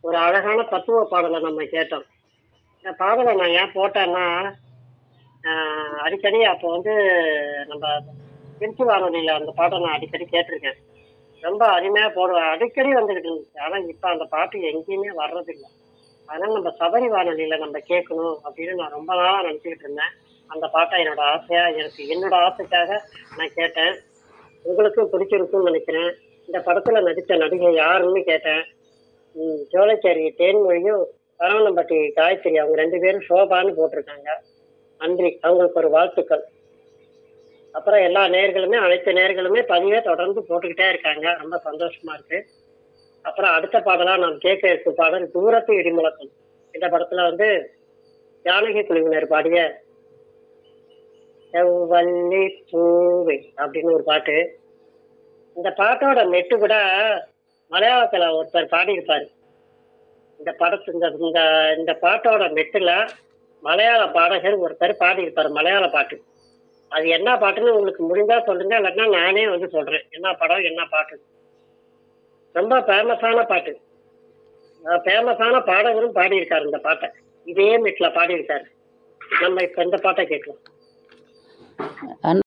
ஒரு அழகான தத்துவ பாடலை நம்ம கேட்டோம் இந்த பாடலை நான் ஏன் போட்டேன்னா ஆஹ், அடிக்கடி அப்போ வந்து நம்ம திருச்சி வானொலியில் அந்த பாட்டை நான் அடிக்கடி கேட்டிருக்கேன் ரொம்ப அருமையாக போடுவேன் அடிக்கடி வந்துக்கிட்டு இருந்துச்சு ஆனால் இப்போ அந்த பாட்டு எங்கேயுமே வர்றதில்லை அதனால் நம்ம சபரி வானொலியில் நம்ம கேட்கணும் அப்படின்னு நான் ரொம்ப நாளாக நினச்சிக்கிட்டு இருந்தேன் அந்த பாட்டை என்னோட ஆசையாக எனக்கு என்னோட ஆசைக்காக நான் கேட்டேன் உங்களுக்கும் பிடிச்சிருக்கும்னு நினைக்கிறேன் இந்த படத்தில் நடித்த நடிகை யாருன்னு கேட்டேன் ம், சோலைச்சேரி தேன்மொழியும் சரவணம்பட்டி காயத்ரி அவங்க ரெண்டு பேரும் சோபான்னு போட்டிருக்காங்க நன்றி அவங்களுக்கு ஒரு வாழ்த்துக்கள் அப்புறம் எல்லா நேர்களுமே அனைத்து நேர்களுமே பதிவே தொடர்ந்து போட்டுக்கிட்டே இருக்காங்க ரொம்ப சந்தோஷமா இருக்கு அப்புறம் அடுத்த பாடலா நாம் கேட்க இருக்கும் பாடல் தூரத்து இடிமுழக்கம் இந்த படத்துல வந்து ஜானகி குழுவினர் பாடிய செவ்வல்லி பூவை அப்படின்னு ஒரு பாட்டு இந்த பாட்டோட மெட்டு கூட மலையாளத்துல ஒருத்தர் பாடியிருப்பாரு இந்த படத்து இந்த இந்த இந்த பாட்டோட மெட்டுல மலையாள பாடகர் ஒருத்தர் பாடியிருப்பாரு மலையாள பாட்டு அது என்ன பாட்டுன்னு உங்களுக்கு முடிஞ்சா சொல்லுங்க இல்லைன்னா நானே வந்து சொல்றேன் என்ன படம் என்ன பாட்டு ரொம்ப ஃபேமஸான பாட்டு ஃபேமஸான பாடகரும் பாடியிருக்காரு இந்த பாட்டை இதே மெட்டில் பாடியிருக்காரு நம்ம இப்ப இந்த பாட்டை கேட்கலாம்